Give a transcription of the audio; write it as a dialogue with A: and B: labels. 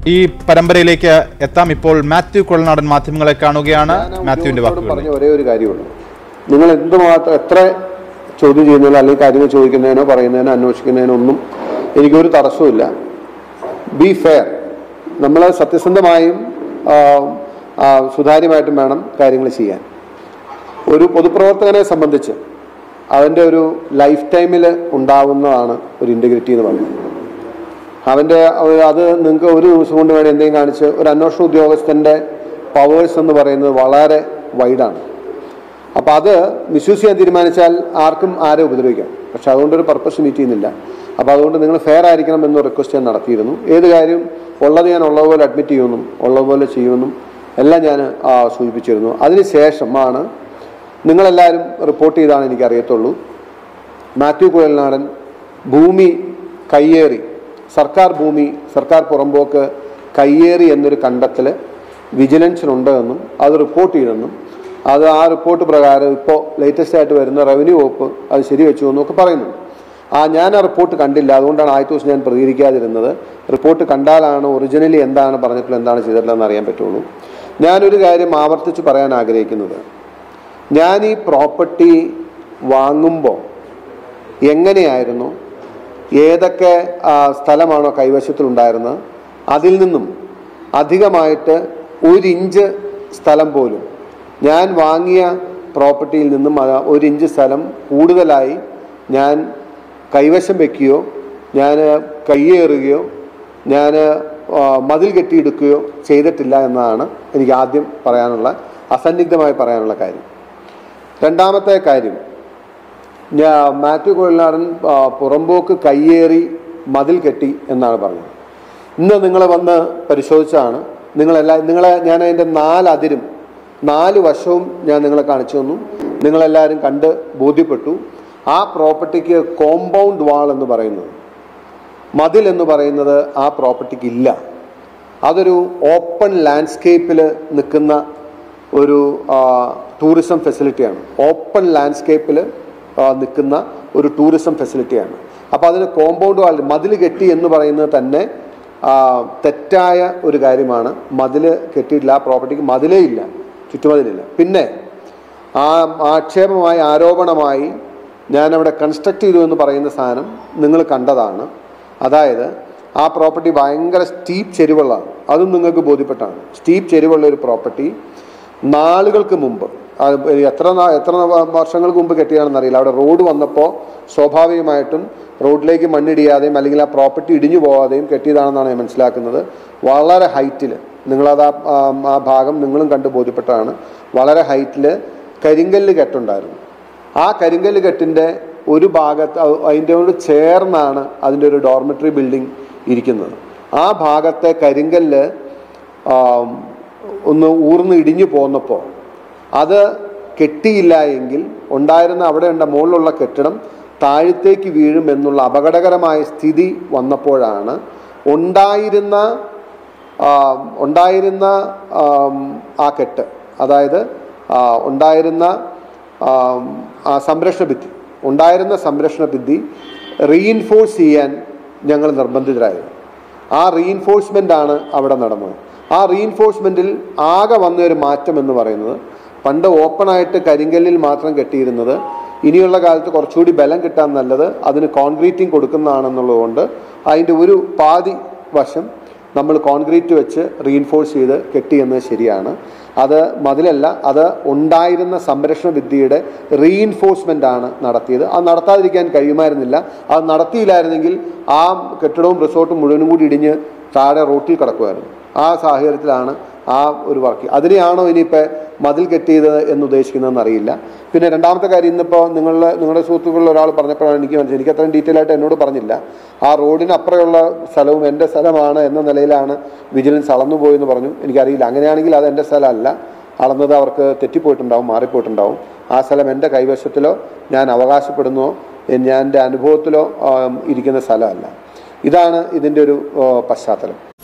A: ഈ പരമ്പരയിലേക്ക് എത്താം ഇപ്പോൾ മാത്യു കൊളനാടൻ മാധ്യമങ്ങളെ കാണുകയാണ് മാത്യുവിന്റെ
B: ഉദ്യോഗസ്ഥരോട്
A: വാക്കുകൾ
B: പറഞ്ഞ ഒരേ ഒരു കാര്യമുള്ളൂ നിങ്ങൾ എന്തുമാത്രം എത്ര ചോദ്യം ചെയ്യുന്നതിനോ അല്ലെങ്കിൽ കാര്യങ്ങൾ ചോദിക്കുന്നതിനോ പറയുന്നതിനോ അന്വേഷിക്കുന്നതിനോ ഒന്നും എനിക്കൊരു തടസ്സവുമില്ല ബി ഫെയർ നമ്മൾ സത്യസന്ധമായും ആ, ആ, സുതാര്യമായിട്ടും വേണം കാര്യങ്ങൾ ചെയ്യാൻ ഒരു പൊതുപ്രവർത്തകനെ സംബന്ധിച്ച് അവൻ്റെ ഒരു ലൈഫ് ടൈമിൽ ഉണ്ടാവുന്നതാണ് ഒരു ഇൻറ്റഗ്രിറ്റി എന്ന് പറയുന്നത് അവൻ്റെ ഒരു- അത് നിങ്ങൾക്ക് ഒരു ദിവസം കൊണ്ട് വേണം എന്തെങ്കിലും കാണിച്ച് ഒരു അന്വേഷണ ഉദ്യോഗസ്ഥൻ്റെ പവേഴ്സ് എന്ന് പറയുന്നത് വളരെ വൈഡാണ് അപ്പം അത് മിസ്യൂസ് ചെയ്യാൻ തീരുമാനിച്ചാൽ ആർക്കും ആരെ ഉപദ്രവിക്കാം പക്ഷെ അതുകൊണ്ടൊരു പർപ്പസ് മീറ്റ് ചെയ്യുന്നില്ല അപ്പോൾ അതുകൊണ്ട് നിങ്ങൾ ഫെയർ ആയിരിക്കണം എന്ന് റിക്വസ്റ്റ് ഞാൻ നടത്തിയിരുന്നു ഏത് കാര്യം ഉള്ളത് ഞാൻ ഉള്ളതുപോലെ അഡ്മിറ്റ് ചെയ്യുമെന്നും ഉള്ളതുപോലെ ചെയ്യുമെന്നും എല്ലാം ഞാൻ ആ, സൂചിപ്പിച്ചിരുന്നു അതിനുശേഷമാണ് നിങ്ങളെല്ലാവരും റിപ്പോർട്ട് ചെയ്താണ് എനിക്കറിയത്തുള്ളൂ മാത്യു കുഴൽനാടൻ ഭൂമി കയ്യേറി സർക്കാർ ഭൂമി സർക്കാർ പുറമ്പോക്ക് കയ്യേറി എന്നൊരു കണ്ടെത്തൽ വിജിലൻസിനുണ്ട് എന്നും അത് റിപ്പോർട്ട് ചെയ്തെന്നും അത് ആ റിപ്പോർട്ട് പ്രകാരം ഇപ്പോൾ ലേറ്റസ്റ്റ് ആയിട്ട് വരുന്ന റവന്യൂ വകുപ്പ് അത് ശരിവെച്ചു എന്നും ഒക്കെ പറയുന്നു ആ ഞാൻ ആ റിപ്പോർട്ട് കണ്ടില്ല അതുകൊണ്ടാണ് ആദ്യത്തെ ദിവസം ഞാൻ പ്രതികരിക്കാതിരുന്നത് റിപ്പോർട്ട് കണ്ടാലാണ് ഒറിജിനലി എന്താണ് പറഞ്ഞിട്ടുള്ളത് എന്താണ് ചെയ്തിട്ടുള്ളതെന്ന് അറിയാൻ പറ്റുള്ളൂ ഞാനൊരു കാര്യം ആവർത്തിച്ച് പറയാൻ ആഗ്രഹിക്കുന്നത് ഞാൻ ഈ പ്രോപ്പർട്ടി വാങ്ങുമ്പോൾ എങ്ങനെയായിരുന്നു ഏതൊക്കെ ആ, സ്ഥലമാണോ കൈവശത്തിലുണ്ടായിരുന്നത് അതിൽ നിന്നും അധികമായിട്ട് ഒരു ഇഞ്ച് സ്ഥലം പോലും ഞാൻ വാങ്ങിയ പ്രോപ്പർട്ടിയിൽ നിന്നും അത് ഒരു ഇഞ്ച് സ്ഥലം കൂടുതലായി ഞാൻ കൈവശം വെക്കുകയോ ഞാൻ കയ്യേറുകയോ ഞാൻ ആ, മതിൽ കെട്ടിയെടുക്കുകയോ ചെയ്തിട്ടില്ല എന്നതാണ് എനിക്ക് ആദ്യം പറയാനുള്ള അസന്നിഗ്ധമായി പറയാനുള്ള കാര്യം രണ്ടാമത്തെ കാര്യം ഞാൻ മാത്യു കൊഴിലാടൻ ആ, പുറമ്പോക്ക് കയ്യേറി മതിൽ കെട്ടി എന്നാണ് പറഞ്ഞത് ഇന്ന് നിങ്ങൾ വന്ന് പരിശോധിച്ചാണ് നിങ്ങളെല്ലാം നിങ്ങളെ ഞാൻ അതിൻ്റെ നാലതിരും നാല് വശവും ഞാൻ നിങ്ങളെ കാണിച്ചു തന്നു നിങ്ങളെല്ലാവരും കണ്ട് ബോധ്യപ്പെട്ടു ആ പ്രോപ്പർട്ടിക്ക് കോമ്പൗണ്ട് വാൾ എന്ന് പറയുന്നത് മതിൽ എന്ന് പറയുന്നത് ആ പ്രോപ്പർട്ടിക്ക് ഇല്ല അതൊരു ഓപ്പൺ ലാൻഡ്സ്കേപ്പിൽ നിൽക്കുന്ന ഒരു ആ, ടൂറിസം ഫെസിലിറ്റിയാണ് ഓപ്പൺ ലാൻഡ്സ്കേപ്പിൽ നിൽക്കുന്ന ഒരു ടൂറിസം ഫെസിലിറ്റിയാണ് അപ്പോൾ അതിന് കോമ്പൗണ്ട് വാൾ മതിൽ കെട്ടി എന്ന് പറയുന്നത് തന്നെ ആ, തെറ്റായ ഒരു കാര്യമാണ് മതിൽ കെട്ടിയിട്ടില്ല ആ പ്രോപ്പർട്ടിക്ക് മതിലേ ഇല്ല ചുറ്റുമതിലില്ല പിന്നെ ആ ആക്ഷേപമായി ആരോപണമായി ഞാനവിടെ കൺസ്ട്രക്ട് ചെയ്തു എന്ന് പറയുന്ന സാധനം നിങ്ങൾ കണ്ടതാണ് അതായത് ആ പ്രോപ്പർട്ടി ഭയങ്കര സ്റ്റീപ്പ് ചെരുവുള്ളതാണ് അതും നിങ്ങൾക്ക് ബോധ്യപ്പെട്ടാണ് സ്റ്റീപ്പ് ചെരുവുള്ള ഒരു പ്രോപ്പർട്ടി നാളുകൾക്ക് മുമ്പ് അത് എത്ര നാ- എത്ര വ- വർഷങ്ങൾക്ക് മുമ്പ് കെട്ടിയാണെന്ന് അറിയില്ല അവിടെ റോഡ് വന്നപ്പോൾ സ്വാഭാവികമായിട്ടും റോഡിലേക്ക് മണ്ണിടിയാതെയും അല്ലെങ്കിൽ ആ പ്രോപ്പർട്ടി ഇടിഞ്ഞു പോകാതെയും കെട്ടിയതാണെന്നാണ് ഞാൻ മനസ്സിലാക്കുന്നത് വളരെ ഹൈറ്റിൽ നിങ്ങളത് ആ ആ- ആ ഭാഗം നിങ്ങളും കണ്ട് ബോധ്യപ്പെട്ടതാണ് വളരെ ഹൈറ്റിൽ കരിങ്കല്ല് കെട്ടുണ്ടായിരുന്നു ആ കരിങ്കല്ല് കെട്ടിൻ്റെ ഒരു ഭാഗത്ത് അ- അതിൻ്റെയോട് ചേർന്നാണ് അതിൻ്റെ ഒരു ഡോർമെറ്ററി ബിൽഡിംഗ് ഇരിക്കുന്നത് ആ ഭാഗത്തെ കരിങ്കല്ല് ആം, ഒന്ന് ഊർന്ന് ഇടിഞ്ഞു പോന്നപ്പോൾ അത് കെട്ടിയില്ല എങ്കിൽ ഉണ്ടായിരുന്ന അവിടെ ഉണ്ട മുകളിലുള്ള കെട്ടിടം താഴത്തേക്ക് വീഴും എന്നുള്ള അപകടകരമായ സ്ഥിതി വന്നപ്പോഴാണ് ഉണ്ടായിരുന്ന ആ, ഉണ്ടായിരുന്ന ആം, ആ കെട്ട് അതായത് ആ, ഉണ്ടായിരുന്ന ആം, ആ സംരക്ഷണ ഭിത്തി ഉണ്ടായിരുന്ന സംരക്ഷണ ഭിത്തി റീഇൻഫോഴ്സ് ചെയ്യാൻ ഞങ്ങൾ നിർബന്ധിതരായത് ആ റീഇൻഫോഴ്സ്മെൻ്റ് ആണ് അവിടെ നടന്നത് ആ റീഇൻഫോഴ്സ്മെൻറ്റിൽ ആകെ വന്ന ഒരു മാറ്റം എന്ന് പറയുന്നത് പണ്ട് ഓപ്പണായിട്ട് കരിങ്കല്ലിൽ മാത്രം കെട്ടിയിരുന്നത് ഇനിയുള്ള കാലത്ത് കുറച്ചുകൂടി ബലം കിട്ടാൻ നല്ലത് അതിന് കോൺക്രീറ്റിംഗ് കൊടുക്കുന്നതാണെന്നുള്ളതുകൊണ്ട് അതിൻ്റെ ഒരു പാതി വശം നമ്മൾ കോൺക്രീറ്റ് വെച്ച് റീഇൻഫോഴ്സ് ചെയ്ത് കെട്ടിയെന്നത് ശരിയാണ് അത് മതിലല്ല അത് ഉണ്ടായിരുന്ന സംരക്ഷണ വിദ്യയുടെ റീഇൻഫോഴ്സ്മെൻ്റ് ആണ് നടത്തിയത് അത് നടത്താതിരിക്കാൻ കഴിയുമായിരുന്നില്ല അത് നടത്തിയില്ലായിരുന്നെങ്കിൽ ആ കെട്ടിടവും റിസോർട്ടും മുഴുവനും കൂടി ഇടിഞ്ഞ് താഴെ റോട്ടിൽ കിടക്കുമായിരുന്നു ആ സാഹചര്യത്തിലാണ് ആ ഒരു വർക്ക് അതിനെയാണോ ഇനിയിപ്പോൾ മതിൽ കെട്ടിയത് എന്ന് ഉദ്ദേശിക്കുന്നതെന്ന് അറിയില്ല പിന്നെ രണ്ടാമത്തെ കാര്യം ഇന്നിപ്പോൾ നിങ്ങളുടെ നിങ്ങളുടെ സുഹൃത്തുക്കളിൽ ഒരാൾ പറഞ്ഞപ്പോഴാണ് എനിക്ക് മനസ്സിലായി എനിക്ക് അത്രയും ഡീറ്റെയിൽ ആയിട്ട് എന്നോട് പറഞ്ഞില്ല ആ റോഡിന് അപ്പുറമുള്ള സ്ഥലവും എൻ്റെ സ്ഥലമാണ് എന്ന നിലയിലാണ് വിജിലൻസ് അളന്നു പോയെന്ന് പറഞ്ഞു എനിക്കറിയില്ല അങ്ങനെയാണെങ്കിൽ അത് എൻ്റെ സ്ഥലമല്ല അളന്നത് അവർക്ക് തെറ്റിപ്പോയിട്ടുണ്ടാവും മാറിപ്പോയിട്ടുണ്ടാവും ആ സ്ഥലം എൻ്റെ കൈവശത്തിലോ ഞാൻ അവകാശപ്പെടുന്നോ ഞാൻ എൻ്റെ അനുഭവത്തിലോ ആം, ഇരിക്കുന്ന സ്ഥലമല്ല ഇതാണ് ഇതിൻ്റെ ഒരു ആ, പശ്ചാത്തലം